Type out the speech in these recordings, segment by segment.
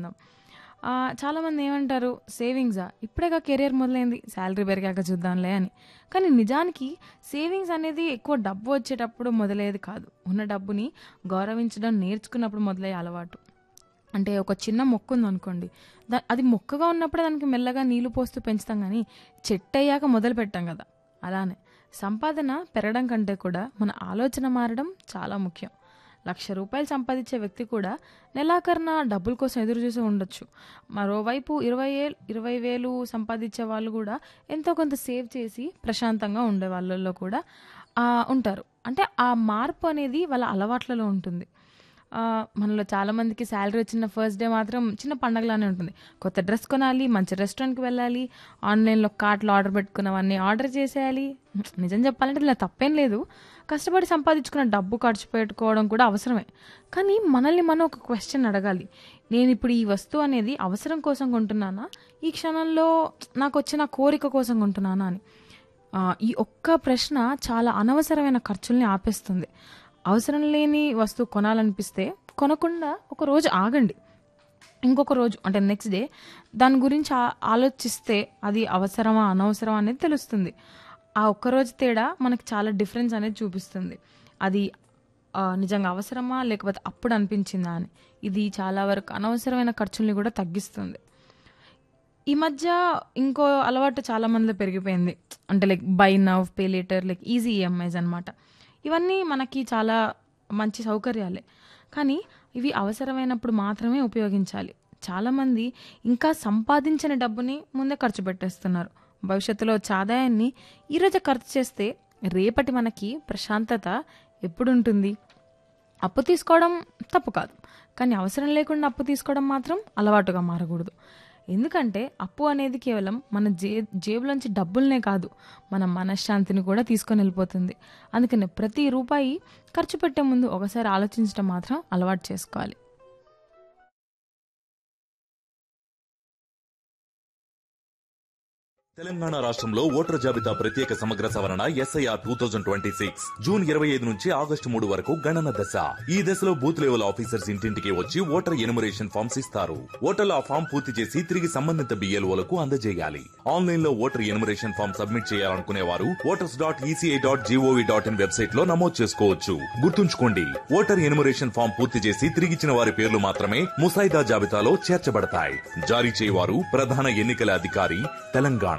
మాట్లాడుకుందాం ఆ, చాలామంది ఏమంటారు సేవింగ్సా ఇప్పుడేగా కెరియర్ మొదలైంది శాలరీ పెరిగాక చూద్దాంలే అని కానీ నిజానికి సేవింగ్స్ అనేది ఎక్కువ డబ్బు వచ్చేటప్పుడు మొదలయ్యేది కాదు ఉన్న డబ్బుని గౌరవించడం నేర్చుకున్నప్పుడు మొదలయ్యే అలవాటు అంటే ఒక చిన్న మొక్క ఉందనుకోండి దా అది మొక్కగా ఉన్నప్పుడే దానికి మెల్లగా నీళ్లు పోస్తూ పెంచుతాం కానీ చెట్టు అయ్యాక మొదలు పెట్టాం కదా అలానే సంపాదన పెరగడం కంటే కూడా మన ఆలోచన మారడం చాలా ముఖ్యం లక్ష రూపాయలు సంపాదించే వ్యక్తి కూడా నెలాఖరున డబ్బుల కోసం ఎదురు చూసి ఉండొచ్చు మరోవైపు ఇరవై ఏళ్ళు ఇరవై వేలు సంపాదించే వాళ్ళు కూడా ఎంతో కొంత సేవ్ చేసి ప్రశాంతంగా ఉండే వాళ్ళల్లో కూడా ఆ, ఉంటారు అంటే ఆ మార్పు అనేది వాళ్ళ అలవాట్లలో ఉంటుంది ఆ, మనలో చాలామందికి శాలరీ వచ్చిన ఫస్ట్ డే మాత్రం చిన్న పండగలానే ఉంటుంది కొత్త డ్రెస్ కొనాలి మంచి రెస్టారెంట్కి వెళ్ళాలి ఆన్లైన్లో కార్ట్లో ఆర్డర్ పెట్టుకున్నవన్నీ ఆర్డర్ చేసేయాలి నిజం చెప్పాలంటే ఇలా తప్పేం లేదు కష్టపడి సంపాదించుకున్న డబ్బు ఖర్చు పెట్టుకోవడం కూడా అవసరమే కానీ మనల్ని మనం ఒక క్వశ్చన్ అడగాలి నేను ఇప్పుడు ఈ వస్తువు అనేది అవసరం కోసం కొంటున్నానా ఈ క్షణంలో నాకు వచ్చిన కోరిక కోసం కొంటున్నానా అని ఆ, ఈ ఒక్క ప్రశ్న చాలా అనవసరమైన ఖర్చుల్ని ఆపేస్తుంది అవసరం లేని వస్తువు కొనాలనిపిస్తే కొనకుండా ఒక రోజు ఆగండి ఇంకొక రోజు అంటే నెక్స్ట్ డే దాని గురించి ఆ- ఆలోచిస్తే అది అవసరమా అనవసరమా అనేది తెలుస్తుంది ఆ ఒక్క రోజు తేడా మనకి చాలా డిఫరెన్స్ అనేది చూపిస్తుంది అది ఆ, నిజంగా అవసరమా లేకపోతే అప్పుడు అనిపించిందా అని ఇది చాలా వరకు అనవసరమైన ఖర్చుల్ని కూడా తగ్గిస్తుంది ఈ మధ్య ఇంకో అలవాటు చాలా మందిలో పెరిగిపోయింది అంటే like buy now pay later like easy EMIs అనమాట ఇవన్నీ మనకి చాలా మంచి సౌకర్యాలే కానీ ఇవి అవసరమైనప్పుడు మాత్రమే ఉపయోగించాలి చాలామంది ఇంకా సంపాదించిన డబ్బుని ముందే ఖర్చు పెట్టేస్తున్నారు భవిష్యత్తులో వచ్చే ఆదాయాన్ని ఈరోజు ఖర్చు చేస్తే రేపటి మనకి ప్రశాంతత ఎప్పుడు ఉంటుంది అప్పు తీసుకోవడం తప్పు కాదు కానీ అవసరం లేకుండా అప్పు తీసుకోవడం మాత్రం అలవాటుగా మారకూడదు ఎందుకంటే అప్పు అనేది కేవలం మన జే జేబులోంచి డబ్బులనే కాదు మన మనశ్శాంతిని కూడా తీసుకొని వెళ్ళిపోతుంది అందుకని ప్రతి రూపాయి ఖర్చు పెట్టే ముందు ఒకసారి ఆలోచించడం మాత్రం అలవాటు చేసుకోవాలి తెలంగాణ రాష్ట్రంలో ఓటర్ జాబితా ప్రత్యేక సమగ్ర సవరణ SIR two thousand twenty six June ఇరవై ఐదు నుంచి ఆగస్టు మూడు వరకు గణన దశ ఈ దశలో బూత్ లెవెల్ ఆఫీసర్స్ ఇంటింటికి వచ్చి ఓటర్ ఎనుమరేషన్ ఫామ్స్ ఇస్తారు ఓటర్లు ఆ ఫామ్ పూర్తి చేసి తిరిగి సంబంధిత బిఎల్ఓలకు అందజేయాలి ఆన్లైన్ లో ఓటర్ ఎనుమరేషన్ ఫామ్ సబ్మిట్ చేయాలనుకునే వారు voters dot ECI dot gov dot in website లో నమోదు చేసుకోవచ్చు గుర్తుంచుకోండి ఓటర్ ఎనుమరేషన్ ఫామ్ పూర్తి చేసి తిరిగిచ్చిన వారి పేర్లు మాత్రమే ముసాయిదా జాబితాలో చేర్చబడతాయి జారీ చేయవారు ప్రధాన ఎన్నికల అధికారి తెలంగాణ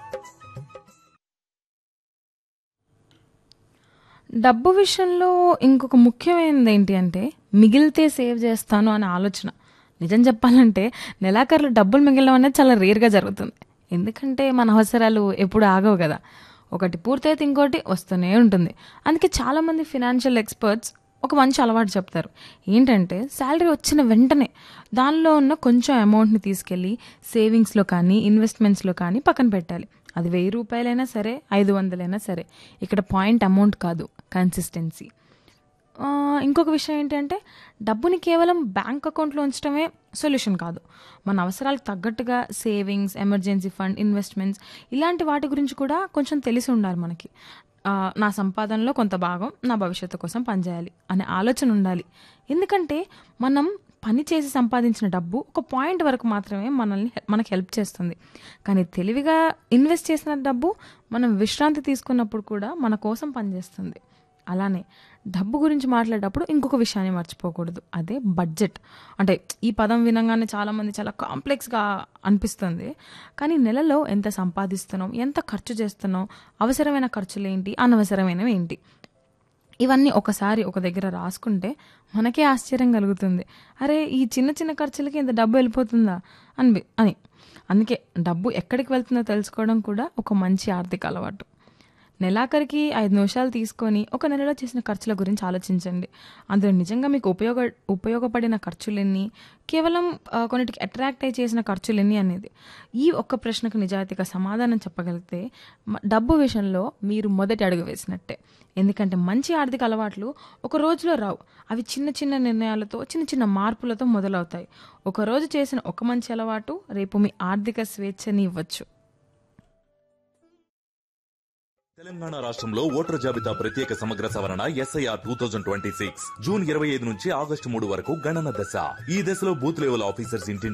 డబ్బు విషయంలో ఇంకొక ముఖ్యమైనది ఏంటి అంటే మిగిలితే సేవ్ చేస్తాను అనే ఆలోచన నిజం చెప్పాలంటే నెలాఖరులు డబ్బులు మిగలడం అనేది చాలా రేర్గా జరుగుతుంది ఎందుకంటే మన అవసరాలు ఎప్పుడు ఆగవు కదా ఒకటి పూర్తయితే ఇంకోటి వస్తూనే ఉంటుంది అందుకే చాలామంది ఫినాన్షియల్ ఎక్స్పర్ట్స్ ఒక మంచి అలవాటు చెప్తారు ఏంటంటే శాలరీ వచ్చిన వెంటనే దానిలో ఉన్న కొంచెం అమౌంట్ని తీసుకెళ్ళి సేవింగ్స్లో కానీ ఇన్వెస్ట్మెంట్స్లో కానీ పక్కన పెట్టాలి అది వెయ్యి రూపాయలైనా సరే ఐదు వందలైనా సరే ఇక్కడ పాయింట్ అమౌంట్ కాదు కన్సిస్టెన్సీ ఆ, ఇంకొక విషయం ఏంటంటే డబ్బుని కేవలం బ్యాంక్ అకౌంట్లో ఉంచడమే సొల్యూషన్ కాదు మన అవసరాలకు తగ్గట్టుగా సేవింగ్స్ ఎమర్జెన్సీ ఫండ్ ఇన్వెస్ట్మెంట్స్ ఇలాంటి వాటి గురించి కూడా కొంచెం తెలిసి ఉండాలి మనకి ఆ, నా సంపాదనలో కొంత భాగం నా భవిష్యత్తు కోసం పనిచేయాలి అనే ఆలోచన ఉండాలి ఎందుకంటే మనం పని చేసి సంపాదించిన డబ్బు ఒక పాయింట్ వరకు మాత్రమే మనల్ని మనకి హెల్ప్ చేస్తుంది కానీ తెలివిగా ఇన్వెస్ట్ చేసిన డబ్బు మనం విశ్రాంతి తీసుకున్నప్పుడు కూడా మన కోసం పనిచేస్తుంది అలానే డబ్బు గురించి మాట్లాడేటప్పుడు ఇంకొక విషయాన్ని మర్చిపోకూడదు అదే బడ్జెట్ అంటే ఈ పదం వినంగానే చాలామంది చాలా కాంప్లెక్స్గా అనిపిస్తుంది కానీ నెలలో ఎంత సంపాదిస్తున్నాం ఎంత ఖర్చు చేస్తున్నాం అవసరమైన ఖర్చులు ఏంటి అనవసరమైనవి ఏంటి ఇవన్నీ ఒకసారి ఒక దగ్గర రాసుకుంటే మనకే ఆశ్చర్యం కలుగుతుంది అరే ఈ చిన్న చిన్న ఖర్చులకి ఇంత డబ్బు వెళ్ళిపోతుందా అని అని అందుకే డబ్బు ఎక్కడికి వెళ్తుందో తెలుసుకోవడం కూడా ఒక మంచి ఆర్థిక అలవాటు నెలాఖరికి ఐదు నిమిషాలు తీసుకొని ఒక నెలలో చేసిన ఖర్చుల గురించి ఆలోచించండి అందులో నిజంగా మీకు ఉపయోగ ఉపయోగపడిన ఖర్చులు ఎన్ని కేవలం ఆ, కొన్నిటికి అట్రాక్ట్ అయి చేసిన ఖర్చులు ఎన్ని అనేది ఈ ఒక్క ప్రశ్నకు నిజాయితీగా సమాధానం చెప్పగలిగితే మ- డబ్బు విషయంలో మీరు మొదటి అడుగు వేసినట్టే ఎందుకంటే మంచి ఆర్థిక అలవాట్లు ఒక రోజులో రావు అవి చిన్న చిన్న నిర్ణయాలతో చిన్న చిన్న మార్పులతో మొదలవుతాయి ఒక రోజు చేసిన ఒక మంచి అలవాటు రేపు మీ ఆర్థిక స్వేచ్ఛని ఇవ్వచ్చు తెలంగాణ రాష్ట్రంలో ఓటర్ జాబితా ప్రత్యేక సమగ్ర సవరణ SIR two thousand twenty six June ఇరవై ఐదు నుంచి ఆగస్టు మూడు వరకు గణన దశ ఈ దశలో బూత్ లెవెల్ ఆఫీసర్స్ ఇంటి